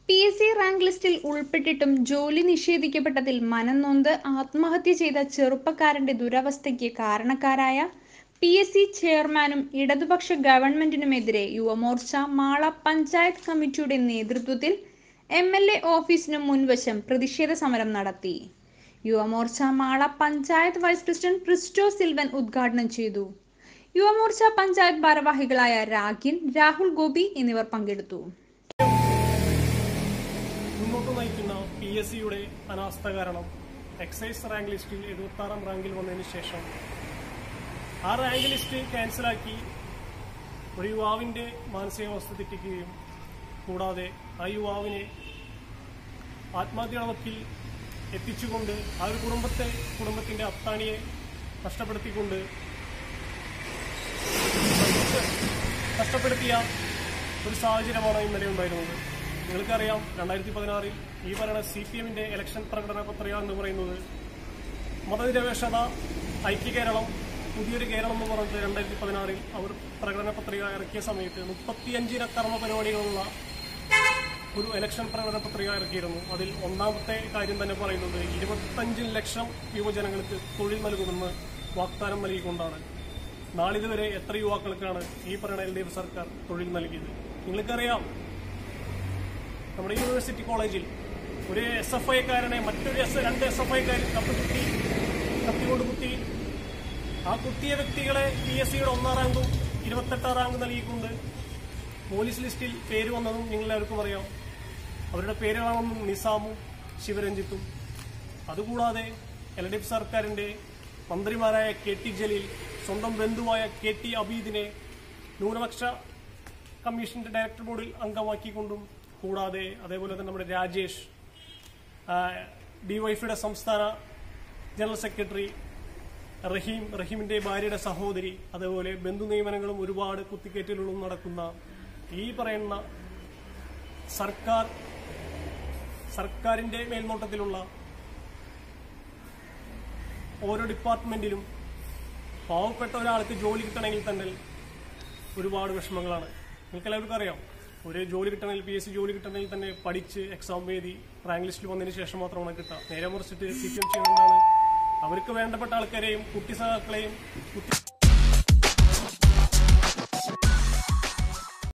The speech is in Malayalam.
പി എസ് സി റാങ്ക് ലിസ്റ്റിൽ ഉൾപ്പെട്ടിട്ടും ജോലി നിഷേധിക്കപ്പെട്ടതിൽ മനംനൊന്ത് ആത്മഹത്യ ചെയ്ത ചെറുപ്പക്കാരന്റെ ദുരവസ്ഥയ്ക്ക് കാരണക്കാരായ പി എസ് സി ചെയർമാനും ഇടതുപക്ഷ ഗവൺമെന്റിനുമെതിരെ യുവമോർച്ച മാള പഞ്ചായത്ത് കമ്മിറ്റിയുടെ നേതൃത്വത്തിൽ എം എൽ എ ഓഫീസിനു മുൻവശം പ്രതിഷേധ സമരം നടത്തി യുവമോർച്ച മാള പഞ്ചായത്ത് വൈസ് പ്രസിഡന്റ് ക്രിസ്റ്റോ സിൽവൻ ഉദ്ഘാടനം ചെയ്തു യുവമോർച്ച പഞ്ചായത്ത് ഭാരവാഹികളായ രാഗിൻ രാഹുൽ ഗോപി എന്നിവർ പങ്കെടുത്തു മുന്നോട്ട് നയിക്കുന്ന പി എസ് സിയുടെ അനാസ്ഥ കാരണം എക്സൈസ് റാങ്ക് ലിസ്റ്റിൽ എഴുപത്തി ആറാം റാങ്കിൽ വന്നതിന് ശേഷം ആ റാങ്ക് ലിസ്റ്റ് ക്യാൻസലാക്കി ഒരു യുവാവിന്റെ മാനസികാവസ്ഥ തെറ്റിക്കുകയും കൂടാതെ ആ യുവാവിനെ ആത്മഹത്യയുടെ വക്കിൽ എത്തിച്ചുകൊണ്ട് ആ ഒരു കുടുംബത്തെ കുടുംബത്തിന്റെ അത്താണിയെ നഷ്ടപ്പെടുത്തിക്കൊണ്ട് നഷ്ടപ്പെടുത്തിയ ഒരു സാഹചര്യമാണ് ഇന്നലെ ഉണ്ടായിരുന്നത് നിങ്ങൾക്കറിയാം രണ്ടായിരത്തി പതിനാറിൽ ഈ പറയുന്ന സി പി എമ്മിന്റെ ഇലക്ഷൻ പ്രകടന പത്രിക എന്ന് പറയുന്നത് മതനിരപേക്ഷത ഐക്യ കേരളം പുതിയൊരു കേരളം എന്ന് പറഞ്ഞിട്ട് രണ്ടായിരത്തി പതിനാറിൽ അവർ പ്രകടന പത്രിക ഇറക്കിയ സമയത്ത് മുപ്പത്തിയഞ്ചിന കർമ്മ പരിപാടികളുള്ള ഒരു ഇലക്ഷൻ പ്രകടന പത്രിക ഇറക്കിയിരുന്നു അതിൽ ഒന്നാമത്തെ കാര്യം തന്നെ പറയുന്നത് ഇരുപത്തഞ്ച് ലക്ഷം യുവജനങ്ങൾക്ക് തൊഴിൽ നൽകുമെന്ന് വാഗ്ദാനം നൽകിക്കൊണ്ടാണ് നാളിതുവരെ എത്ര യുവാക്കൾക്കാണ് ഈ പറയുന്ന എൽ ഡി എഫ് സർക്കാർ തൊഴിൽ നൽകിയത് നിങ്ങൾക്കറിയാം നമ്മുടെ യൂണിവേഴ്സിറ്റി കോളേജിൽ ഒരു എസ് എഫ് ഐക്കാരനെ മറ്റൊരു എസ് രണ്ട് എസ് എഫ് ഐക്കാരൻ കത്ത് കുത്തി കത്തികൊണ്ട് കുത്തി ആ കുത്തിയ വ്യക്തികളെ പി എസ് സിയുടെ ഒന്നാം റാങ്കും ഇരുപത്തെട്ടാം റാങ്ക് നൽകിക്കൊണ്ട് പോലീസ് ലിസ്റ്റിൽ പേര് വന്നതും നിങ്ങളെല്ലാവർക്കും അറിയാം അവരുടെ പേരുകളാണെന്നും നിസാമും ശിവരഞ്ജിത്തും അതുകൂടാതെ എൽ ഡി എഫ് സർക്കാരിന്റെ മന്ത്രിമാരായ കെ ടി ജലീൽ സ്വന്തം ബന്ധുവായ കെ ടി അബീദിനെ ന്യൂനപക്ഷ കമ്മീഷന്റെ ഡയറക്ടർ ബോർഡിൽ അംഗമാക്കിക്കൊണ്ടും കൂടാതെ അതേപോലെ തന്നെ നമ്മുടെ രാജേഷ് ഡിവൈഫിയുടെ സംസ്ഥാന ജനറൽ സെക്രട്ടറി റഹീം റഹീമിന്റെ ഭാര്യയുടെ സഹോദരി അതേപോലെ ബന്ധു നിയമനങ്ങളും ഒരുപാട് കുത്തിക്കേറ്റലുകളും നടക്കുന്ന ഈ പറയുന്ന സർക്കാർ സർക്കാരിന്റെ മേൽനോട്ടത്തിലുള്ള ഓരോ ഡിപ്പാർട്ട്മെന്റിലും പാവപ്പെട്ട ഒരാൾക്ക് ജോലി കിട്ടണമെങ്കിൽ തന്നെ ഒരുപാട് വിഷമങ്ങളാണ് നിങ്ങൾക്ക് എല്ലാവർക്കും അറിയാം ഒരു ജോലി കിട്ടണമെങ്കിൽ പി എസ് സി ജോലി കിട്ടണമെങ്കിൽ തന്നെ പഠിച്ച് എക്സാം എഴുതി റാങ്ക് ലിസ്റ്റിൽ വന്നതിന് ശേഷം മാത്രമാണ് കിട്ടുക നേരെ മറിച്ചിട്ട് സി പി എം ചെയ്യുന്നതാണ് അവർക്ക് വേണ്ടപ്പെട്ട ആൾക്കാരെയും കുട്ടി സഹാക്കളെയും കുട്ടി